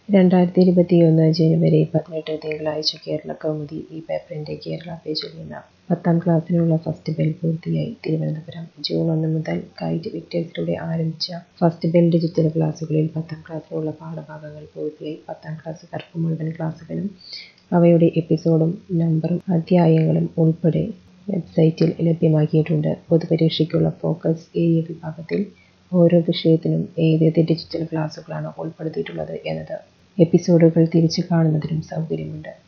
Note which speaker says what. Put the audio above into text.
Speaker 1: രണ്ടായിരത്തി ഇരുപത്തിയൊന്ന് ജനുവരി പതിനെട്ട് തിങ്കളാഴ്ച കേരള കൗമുദി ഈ പേപ്പറിന്റെ കേരള പേജിൽ നിന്ന് പത്താം ക്ലാസ്സിനുള്ള ഫസ്റ്റ് ബെൽ പൂർത്തിയായി തിരുവനന്തപുരം ജൂൺ ഒന്ന് മുതൽ കൈറ്റ് വിക്ടേഴ്സിലൂടെ ആരംഭിച്ച ഫസ്റ്റ് ബെൽ ഡിജിറ്റൽ ക്ലാസുകളിൽ പത്താം ക്ലാസ്സിനുള്ള പാഠഭാഗങ്ങൾ പൂർത്തിയായി പത്താം ക്ലാസ്സുകാർക്ക് മുഴുവൻ ക്ലാസുകളും അവയുടെ എപ്പിസോഡും നമ്പറും അധ്യായങ്ങളും ഉൾപ്പെടെ വെബ്സൈറ്റിൽ ലഭ്യമാക്കിയിട്ടുണ്ട് പൊതുപരീക്ഷയ്ക്കുള്ള ഫോക്കസ് ഏരിയ വിഭാഗത്തിൽ ഓരോ വിഷയത്തിനും ഏതേത് ഡിജിറ്റൽ ക്ലാസുകളാണ് ഉൾപ്പെടുത്തിയിട്ടുള്ളത് എന്നത് എപ്പിസോഡുകൾ തിരിച്ചു കാണുന്നതിനും സൗകര്യമുണ്ട്